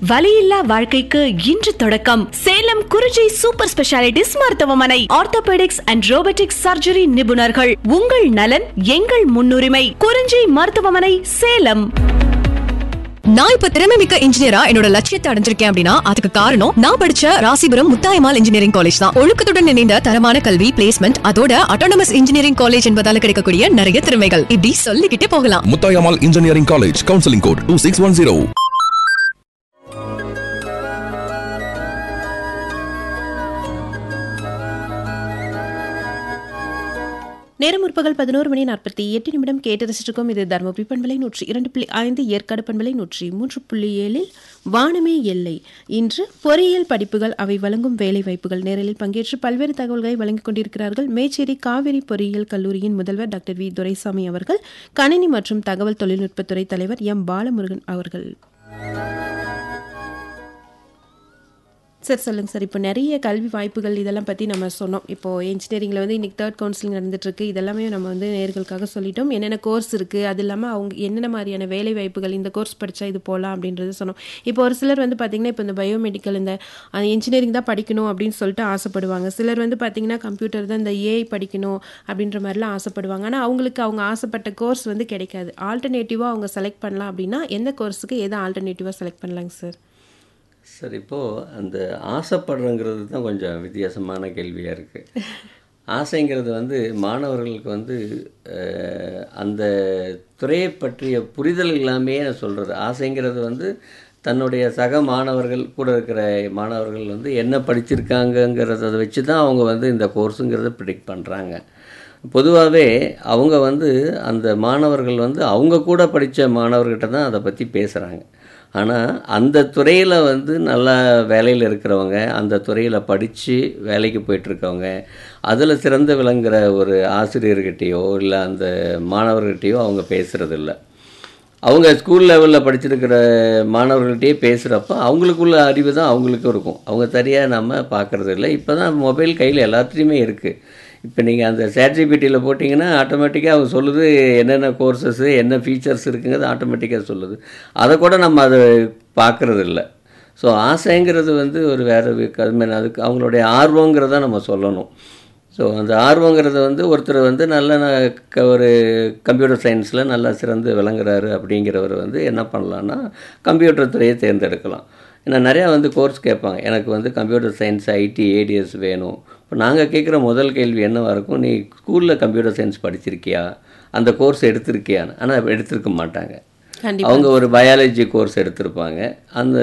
வலியில்லா வாழ்க்கைக்கு இன்று தொடக்கம் சேலம் குறிஞ்சி சூப்பர் ஸ்பெஷாலிட்டிஸ் மருத்துவமனை ஆர்த்தோபெடிக்ஸ் அண்ட் ரோபோட்டிக்ஸ் சர்ஜரி நிபுணர்கள் உங்கள் நலன் எங்கள் முன்னுரிமை குறிஞ்சி மருத்துவமனை சேலம் நான் இப்ப திறமை மிக்க இன்ஜினியரா என்னோட லட்சியத்தை அடைஞ்சிருக்கேன் அப்படின்னா அதுக்கு காரணம் நான் படிச்ச ராசிபுரம் முத்தாயமால் இன்ஜினியரிங் காலேஜ் தான் ஒழுக்கத்துடன் இணைந்த தரமான கல்வி பிளேஸ்மெண்ட் அதோட அட்டானமஸ் இன்ஜினியரிங் காலேஜ் என்பதால கிடைக்கக்கூடிய நிறைய திறமைகள் இப்படி சொல்லிக்கிட்டே போகலாம் Muthayammal engineering college counselling code two six one zero நேரம் முற்பகல் பதினோரு மணி நாற்பத்தி எட்டு நிமிடம் கேட்டு ரசிச்சிருக்கோம் இது தருமபுரி பண்பலை நூற்றி இரண்டு புள்ளி ஐந்து ஏற்காடு பண்பலை நூற்றி மூன்று புள்ளி ஏழில் வானமே எல்லை இன்று பொறியியல் படிப்புகள் அவை வழங்கும் வேலை வாய்ப்புகள் நேரலில் பங்கேற்று பல்வேறு தகவல்களை வழங்கிக் கொண்டிருக்கிறார்கள் மேச்சேரி காவிரி பொறியியல் கல்லூரியின் முதல்வர் டாக்டர் வி துரைசாமி அவர்கள் கணினி மற்றும் தகவல் தொழில்நுட்பத்துறை தலைவர் எம் பாலமுருகன் அவர்கள் சார் சொல்லுங்க சார் இப்போ நிறைய கல்வி வாய்ப்புகள் இதெல்லாம் பற்றி நம்ம சொன்னோம் இப்போ இன்ஜினியரிங்கில் வந்து இன்னைக்கு தேர்ட் கவுன்சிலிங் நடந்துட்டுருக்கு இதெல்லாமே நம்ம வந்து நேர்களுக்காக சொல்லிட்டோம் என்னென்ன கோர்ஸ் இருக்குது அது இல்லாமல் அவங்க என்னென்ன மாதிரியான வேலை வாய்ப்புகள் இந்த கோர்ஸ் படித்தா இது போகலாம் அப்படின்றது சொன்னோம் இப்போ ஒரு சிலர் வந்து பார்த்திங்கன்னா இப்போ இந்த பயோமெடிக்கல் இந்த இன்ஜினியரிங் தான் படிக்கணும் அப்படின்னு சொல்லிட்டு ஆசைப்படுவாங்க சிலர் வந்து பார்த்திங்கன்னா கம்ப்யூட்டர் தான் இந்த ஏஐ படிக்கணும் அப்படின்ற மாதிரிலாம் ஆசைப்படுவாங்க ஆனால் அவங்களுக்கு அவங்க ஆசைப்பட்ட கோர்ஸ் வந்து கிடைக்காது ஆல்டர்னேட்டிவாக அவங்க செலக்ட் பண்ணலாம் அப்படின்னா எந்த கோர்ஸுக்கு எதை ஆல்டர்னேட்டிவாக செலக்ட் பண்ணலாங்க சார் சார் இப்போது அந்த ஆசைப்படுறங்கிறது தான் கொஞ்சம் வித்தியாசமான கேள்வியாக இருக்குது ஆசைங்கிறது வந்து மாணவர்களுக்கு வந்து அஹ், அந்த துறையை பற்றிய புரிதல் இல்லாமையே நான் சொல்கிறது ஆசைங்கிறது வந்து தன்னுடைய சக மாணவர்கள் கூட இருக்கிற மாணவர்கள் வந்து என்ன படிச்சிருக்காங்கங்கிறத வச்சு தான் அவங்க வந்து இந்த கோர்ஸுங்கிறத ப்ரிடிக்ட் பண்ணுறாங்க பொதுவாகவே அவங்க வந்து அந்த மாணவர்கள் வந்து அவங்க கூட படித்த மாணவர்கிட்ட தான் அதை பற்றி பேசுகிறாங்க ஆனால் அந்த துறையில் வந்து நல்லா வேலையில் இருக்கிறவங்க அந்த துறையில் படித்து வேலைக்கு போயிட்டுருக்கவங்க அதில் சிறந்து விளங்குற ஒரு ஆசிரியர்கிட்டயோ இல்லை அந்த மாணவர்கிட்டயோ அவங்க பேசுகிறதில்ல அவங்க ஸ்கூல் லெவலில் படிச்சிருக்கிற மாணவர்கள்ட்டயே பேசுகிறப்ப அவங்களுக்குள்ள அறிவு தான் அவங்களுக்கும் இருக்கும் அவங்க சரியாக நம்ம பார்க்குறது இல்லை இப்போ தான் மொபைல் கையில் எல்லாத்துலேயுமே இருக்குது இப்போ நீங்கள் அந்த சேட்ஜிபிட்டியில் போட்டிங்கன்னா ஆட்டோமேட்டிக்காக அவங்க சொல்லுது என்னென்ன கோர்சஸ்ஸு என்ன ஃபீச்சர்ஸ் இருக்குங்கிறது ஆட்டோமேட்டிக்காக சொல்லுது அதை கூட நம்ம அதை பார்க்குறது இல்லை ஸோ ஆசைங்கிறது வந்து ஒரு வேறு அதுமாதிரி அதுக்கு அவங்களுடைய ஆர்வங்கிறத நம்ம சொல்லணும் ஸோ அந்த ஆர்வங்கிறது வந்து ஒருத்தர் வந்து நல்ல ந- க- ஒரு கம்ப்யூட்டர் சயின்ஸில் நல்லா சிறந்து விளங்குறாரு அப்படிங்கிறவர் வந்து என்ன பண்ணலான்னா கம்ப்யூட்டர் துறையை தேர்ந்தெடுக்கலாம் ஏன்னா நிறையா வந்து கோர்ஸ் கேட்பாங்க எனக்கு வந்து கம்ப்யூட்டர் சயின்ஸ் ஐடி ஏடிஎஸ் வேணும் இப்போ நாங்கள் கேட்குற முதல் கேள்வி என்னவாக இருக்கும் நீ ஸ்கூலில் கம்ப்யூட்டர் சயின்ஸ் படிச்சிருக்கியா அந்த கோர்ஸ் எடுத்திருக்கியான்னு ஆனால் எடுத்திருக்க மாட்டாங்க கண்டிப்பா அவங்க ஒரு பயாலஜி கோர்ஸ் எடுத்திருப்பாங்க அந்த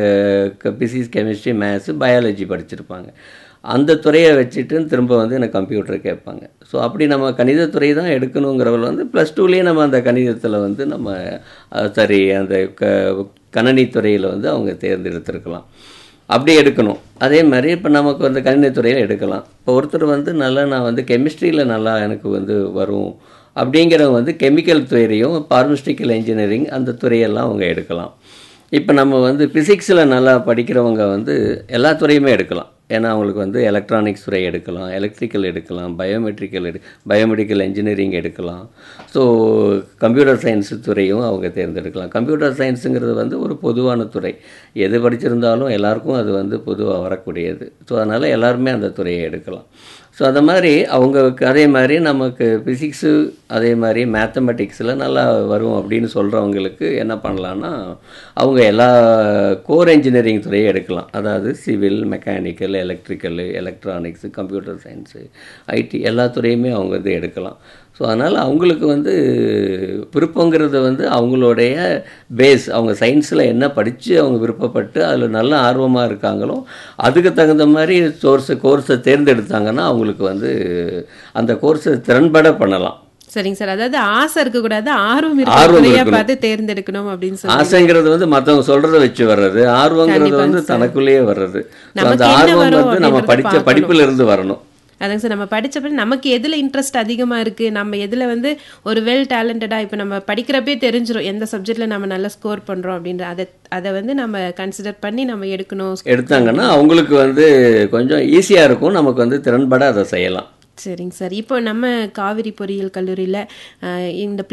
பிசிக்ஸ் கெமிஸ்ட்ரி மேத்ஸு பயாலஜி படிச்சிருப்பாங்க அந்த துறையை வச்சுட்டு திரும்ப வந்து எனக்கு கம்ப்யூட்டர் கேட்பாங்க ஸோ அப்படி நம்ம கணிதத்துறை தான் எடுக்கணுங்கிறவங்க வந்து ப்ளஸ் டூலேயே நம்ம அந்த கணிதத்தில் வந்து நம்ம அஹ், சரி அந்த க கணனித்துறையில் வந்து அவங்க தேர்ந்தெடுத்திருக்கலாம் அப்படி எடுக்கணும் அதே மாதிரி இப்போ நமக்கு வந்து கணினித்துறையில் எடுக்கலாம் இப்போ ஒருத்தர் வந்து நல்லா நான் வந்து கெமிஸ்ட்ரியில் நல்லா எனக்கு வந்து வரும் அப்படிங்கிறவங்க வந்து கெமிக்கல் துறையும் பார்மஸ்டிக்கல் இன்ஜினியரிங் அந்த துறையெல்லாம் அவங்க எடுக்கலாம் இப்போ நம்ம வந்து ஃபிசிக்ஸில் நல்லா படிக்கிறவங்க வந்து எல்லா துறையுமே எடுக்கலாம் ஏன்னா அவங்களுக்கு வந்து எலக்ட்ரானிக்ஸ் துறை எடுக்கலாம் எலக்ட்ரிக்கல் எடுக்கலாம் பயோமெட்ரிக்கல் எடு பயோமெடிக்கல் இன்ஜினியரிங் எடுக்கலாம் ஸோ கம்ப்யூட்டர் சயின்ஸ் துறையும் அவங்க தேர்ந்தெடுக்கலாம் கம்ப்யூட்டர் சயின்ஸுங்கிறது வந்து ஒரு பொதுவான துறை எது படிச்சிருந்தாலும் எல்லாருக்கும் அது வந்து பொதுவாக வரக்கூடியது ஸோ அதனால் எல்லாருமே அந்த துறையை எடுக்கலாம் ஸோ அந்த மாதிரி அவங்களுக்கு அதே மாதிரி நமக்கு ஃபிசிக்ஸு அதே மாதிரி மேத்தமெட்டிக்ஸில் நல்லா வரும் அப்படின்னு சொல்கிறவங்களுக்கு என்ன பண்ணலான்னா அவங்க எல்லா கோர் இன்ஜினியரிங் துறையை எடுக்கலாம் அதாவது civil mechanical electrical electronics computer science IT எல்லா துறையுமே அவங்க வந்து எடுக்கலாம் ஸோ அதனால் அவங்களுக்கு வந்து விருப்பங்கிறது வந்து அவங்களுடைய பேஸ் அவங்க சயின்ஸில் என்ன படித்து அவங்க விருப்பப்பட்டு அதில் நல்ல ஆர்வமாக இருக்காங்களோ அதுக்கு தகுந்த மாதிரி சோர்ஸை கோர்ஸை தேர்ந்தெடுத்தாங்கன்னா அவங்களுக்கு வந்து அந்த கோர்ஸை திறன்பட பண்ணலாம் சரிங்க சார் அதாவது ஆசை இருக்கக்கூடாது ஆர்வம் ஆர்வம் இருக்கிற இருக்கணும். பார்த்து தேர்ந்தெடுக்கணும் அப்படின்னு சொல்லி ஆசைங்கிறது வந்து மற்றவங்க சொல்கிறத வச்சு வர்றது ஆர்வங்கிறது கண்டிப்பாங்க வந்து சார். தனக்குள்ளேயே வர்றது So நமக்கு அந்த என்ன ஆர்வம் வரும் வந்து நம்ம அப்படின்றத படித்த பார்க்கணும். படிப்புல இருந்து வரணும் அதாங்க சார் நம்ம படிச்சப்ப நமக்கு எதுல இன்ட்ரெஸ்ட் அதிகமா இருக்கு நம்ம எதுல வந்து ஒரு வெல் டேலண்டடா இப்போ நம்ம படிக்கிறப்பே தெரிஞ்சிரும் எந்த சப்ஜெக்ட்ல நம்ம நல்லா ஸ்கோர் பண்றோம் அப்படின்ற அதை அதை வந்து நம்ம கன்சிடர் பண்ணி நம்ம எடுக்கணும் எடுத்தாங்கன்னா அவங்களுக்கு வந்து கொஞ்சம் ஈஸியாக இருக்கும் நமக்கு வந்து திறன்பட அதை செய்யலாம் சரிங்க சார் இப்போ நம்ம காவிரி பொறியியல் கல்லூரியில் இந்த